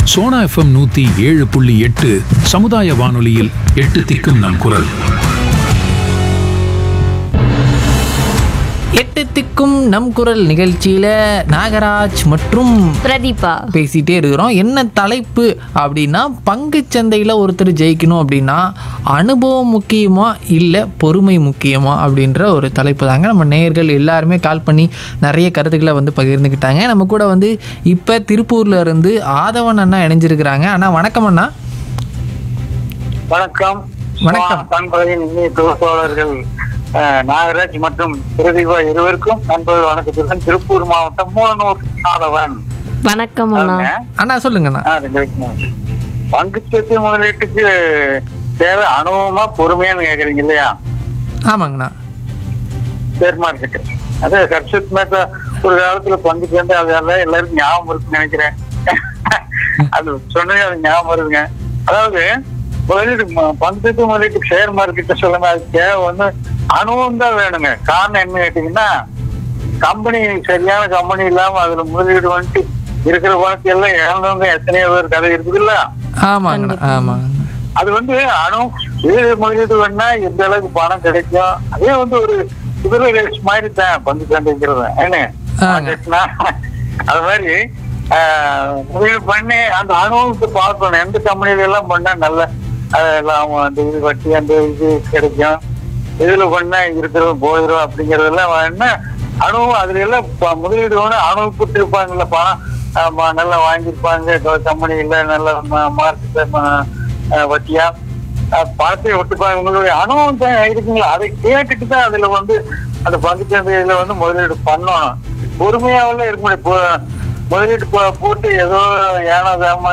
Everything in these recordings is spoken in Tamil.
சோனா எஃப்எம் நூத்தி ஏழு புள்ளி எட்டு சமுதாய வானொலியில் எட்டு திக்கும் நம் குரல் எட்டு திக்கும் நம் குரல் நிகழ்ச்சியில நாகராஜ் மற்றும் பிரதீபா பேசிட்டே இருக்கிறோம் என்ன தலைப்பு அப்படின்னா பங்குச் சந்தையில் ஒருத்தர் ஜெயிக்கணும் அப்படின்னா அனுபவம் முக்கியமா இல்லை பொறுமை முக்கியமா அப்படின்ற ஒரு தலைப்பு தாங்க நம்ம நேயர்கள் எல்லாருமே கால் பண்ணி நிறைய கருத்துக்களை வந்து பகிர்ந்துக்கிட்டாங்க நம்ம கூட வந்து இப்போ திருப்பூர்ல இருந்து ஆதவன் அண்ணா இணைஞ்சிருக்கிறாங்க அண்ணா வணக்கம் அண்ணா வணக்கம் வணக்கம். நண்பர்களின் இனிய தொகுப்பாளர்கள் அஹ், நாகராஜ் மற்றும் பிரதீபா இருவருக்கும் நண்பர்கள் வணக்கத்துடன் திருப்பூர் மாவட்டம் மூலனூர் ஆதவன் வணக்கம் அண்ணா அவங்க, அண்ணா சொல்லுங்கண்ணா ஆ, ரெண்டு வைக்கணும். பங்குச்சத்து முதலீட்டுக்கு தேவை அனுபவமா பொறுமையான்னு கேக்குறீங்க இல்லையா ஆமாங்கண்ணா ஷேர் மார்க்கெட் அது கர்ஷத் மேத்தா ஒரு காலத்துல பங்கு சேர்ந்து அதெல்லாம் எல்லாருக்கும் ஞாபகம் இருக்குன்னு நினைக்கிறேன் அது சொன்னதே அது ஞாபகம் வருதுங்க அதாவது முதலீடு ம- பங்குக்கு முதலீட்டு ஷேர் மார்க்கெட் சொல்லுங்க அது தேவை வந்து அனுபவம் தான் வேணுங்க காரணம் என்ன கேட்டீங்கன்னா கம்பெனி சரியான கம்பெனி இல்லாம அதுல முதலீடு வந்துட்டு இருக்கிற பணத்தை எல்லாம் இழந்தவங்க எத்தனையோ பேர் கதை இருக்குதுல்ல ஆமாங்கண்ணா ஆமாங்க அது வந்து அணு இது முதலீடு வேணா எந்த அளவுக்கு பணம் கிடைக்கும் அதே வந்து ஒரு குதிரை ரேஸ் மாதிரி தான் பங்கு சந்தைங்கிறது என்ன ஆங்க. மார்க்கெட்னா, அது மாதிரி ஆஹ், முதலீடு பண்ணி அந்த அனுபவத்தை பார்க்கணும் எந்த கம்பெனில எல்லாம் பண்ணா நல்ல ஆஹ், லாபம் அந்த இது வட்டி அந்த இது கிடைக்கும் இதுல பண்ணா இருக்கிறது போயிடும் அப்படிங்கறதெல்லாம் வேணா அனுபவம் அதுல எல்லாம் ப- முதலீடு வேணும் அனுபவப்பட்டு இருப்பாங்கல்ல பணம் ஆமா, நல்லா வாங்கியிருப்பாங்க கம்பெனில நல்ல மார்க்கெட் வட்டியா அஹ் பணத்தை ஒட்டுப்பாங்க உங்களுடைய அனுபவம் தான் இருக்குங்களா அதை கேட்டுட்டு தான் அதுல வந்து அந்த பங்கு சந்தையில வந்து முதலீடு பண்ணணும் பொறுமையாவில் இருக்க முடியும் பொ- முதலீடு போ- போட்டு ஏதோ ஏனோ தாமா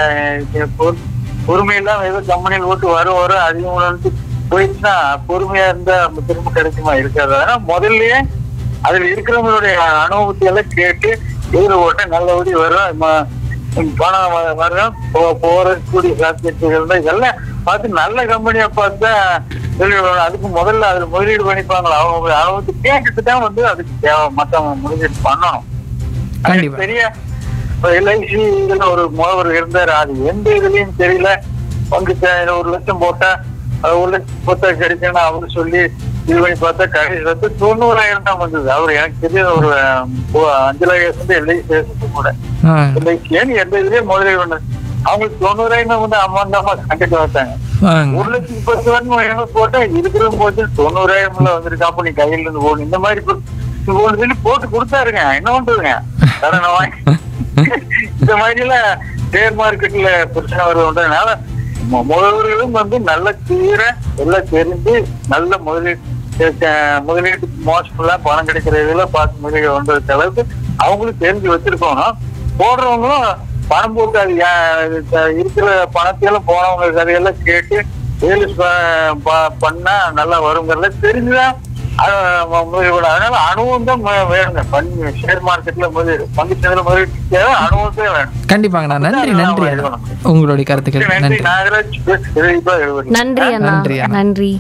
பொறுமையெல்லாம் ஏதோ கம்பெனியில் போட்டு வரும் வரும் அதிகம் வந்து போயிடுச்சுன்னா பொறுமையா இருந்தா நம்ம திரும்ப கிடைக்குமா இருக்காது ஆனா முதல்லயே அதுல இருக்கிறவங்களுடைய அனுபவத்தை எல்லாம் கேட்டு எதிர ஓட்ட நல்லபடி வரும் ம- பணம் வ- வரும் போ- போறக்கூடிய சாத்தியத்துகள் தான் இதெல்லாம் பார்த்து நல்ல கம்பெனியா பார்த்து தான் முதலீடு பண்ணணும். அதுக்கு முதல்ல அதுல முதலீடு பண்ணிப்பாங்களா அவங்க அனுபவத்தை கேட்டுட்டு தான் வந்து அதுக்கு தேவை மத்தவங்க முதலீடு பண்ணணும் கண்டிப்பா. எனக்கு தெரிய எல்ஐசி இதுல ஒரு முதல்வர் இருந்தாரு அது எந்த இதுலயும் தெரியல பங்கு சந்தையில ஒரு லட்சம் போட்டா அது ஒரு லட்சம் போட்டா கிடைக்கணும் அவரு சொல்லி இது பண்ணி பார்த்தா கடைசி வந்து தொண்ணூறாயிரம் தான் வந்தது அவர் எனக்கு தெரிய ஒரு அஹ், ஒ- அஞ்சு லட்சம் வந்து எல்ஐசி பேசுறது கூட ஆ எல்ஐசி ஏன்னு எந்த இதுலயும் முதலீடு பண்ணது அவங்களுக்கு தொண்ணூறாயிரம் வந்து அம்மாந்தாமா கண்டிப்பா வந்தாங்க ஆங்க ஒரு லட்சத்தி பத்து ரூபாய் போட்டா இருக்கிற போது தொண்ணூறாயிரம்ல வந்துருக்கு அப்ப நீ கையில இருந்து போகணும் இந்த மாதிரி போ- இது போன்னு சொல்லி போட்டு கொடுத்தாருங்க என்ன பண்றதுங்க கடனை வாங்கி இந்த மாதிரி எல்லாம் ஷேர் மார்க்கெட்ல பிரச்சனை வருவதுனால மு- முதல்வர்களும் வந்து நல்ல தீர எல்லாம் தெரிஞ்சு நல்ல முதலீடு அஹ் முதலீட்டு மோசமெல்லா பணம் கிடைக்கிற இதுல பார்த்து முதலீடு பண்றதுக்கு அளவுக்கு அவங்களும் தெரிஞ்சு வச்சிருக்கணும் போடுறவங்களும் பணம் போட்டு அது யா- இது இருக்கிற பணத்தையெல்லாம் போனவங்க கதையெல்லாம் கேட்டு வேலு பண்ணா நல்லா வருங்கிறத தெரிஞ்சுதான் அஹ் ம- முதலீடு பண்ணணும். அதனால அனுபவம் தான் ம- வேணுங்க பங்கு ஷேர் மார்க்கெட்ல முதலீடு பங்கு சந்தையில முதலீடு தேவை அனுபவத்தே வேணும் கண்டிப்பாங்கண்ணா நன்றி நன்றி அண்ணா உங்களுடைய கருத்துக்கள் நன்றி நன்றி நாகராஜ் தெளிவா எழுதுறீங்க. நன்றி அண்ணா நன்றி அண்ணா. நன்றி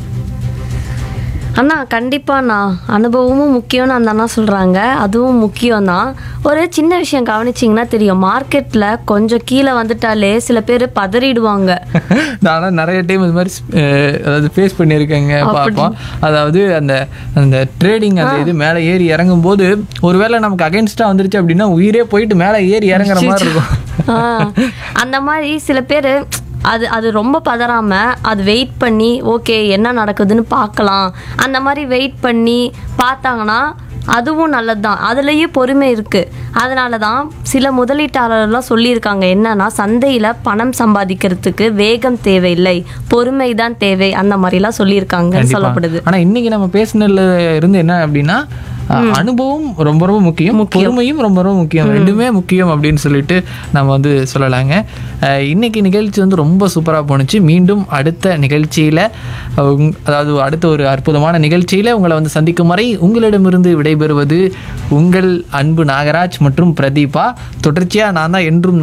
அண்ணா கண்டிப்பாண்ணா அனுபவமும் முக்கியம்னு அந்த அண்ணா சொல்கிறாங்க அதுவும் முக்கியம் தான் ஒரு சின்ன விஷயம் கவனிச்சிங்கன்னா தெரியும் மார்க்கெட்டில் கொஞ்சம் கீழே வந்துட்டாலே சில பேர் பதறிடுவாங்க நானும் நிறைய டைம் இது மாதிரி அஹ், அதாவது ஃபேஸ் பண்ணியிருக்கேங்க பார்ப்போம் அதாவது அந்த அந்த ட்ரேடிங் அந்த இது மேலே ஏறி இறங்கும் போது ஒருவேளை நமக்கு அகைன்ஸ்டாக வந்துருச்சு அப்படின்னா உயிரே போயிட்டு மேலே ஏறி இறங்குற மாதிரி இருக்கும் ஆ, அந்த மாதிரி சில பேர் அது அது ரொம்ப பதறாம அது வெயிட் பண்ணி ஓகே என்ன நடக்குதுன்னு பார்க்கலாம் அந்த மாதிரி வெயிட் பண்ணி பார்த்தாங்கன்னா அதுவும் நல்லது தான் அதுலேயும் பொறுமை இருக்குது அதனால தான் சில முதலீட்டாளர்லாம் சொல்லியிருக்காங்க என்னன்னா சந்தையில் பணம் சம்பாதிக்கிறதுக்கு வேகம் தேவையில்லை பொறுமை தான் தேவை அந்த மாதிரிலாம் சொல்லியிருக்காங்க கண்டிப்பா. சொல்லப்படுது ஆனா இன்னைக்கு நம்ம பேசினதுல இருந்து என்ன அப்படின்னா அஹ், அனுபவம் ரொம்ப ரொம்ப முக்கியம் பொறுமையும் ரொம்ப ரொம்ப முக்கியம் ரெண்டுமே முக்கியம் அப்படின்னு சொல்லிட்டு நம்ம வந்து சொல்லலாங்க அஹ், இன்னைக்கு நிகழ்ச்சி வந்து ரொம்ப சூப்பராக போணுச்சு மீண்டும் அடுத்த நிகழ்ச்சியில் அதாவது அடுத்த ஒரு அற்புதமான நிகழ்ச்சியில் உங்களை வந்து சந்திக்கும் வரை உங்களிடமிருந்து விடைபெறுவது உங்கள் அன்பு நாகராஜ் மற்றும் பிரதீபா தொடர்ச்சியாக நான் தான் என்றும்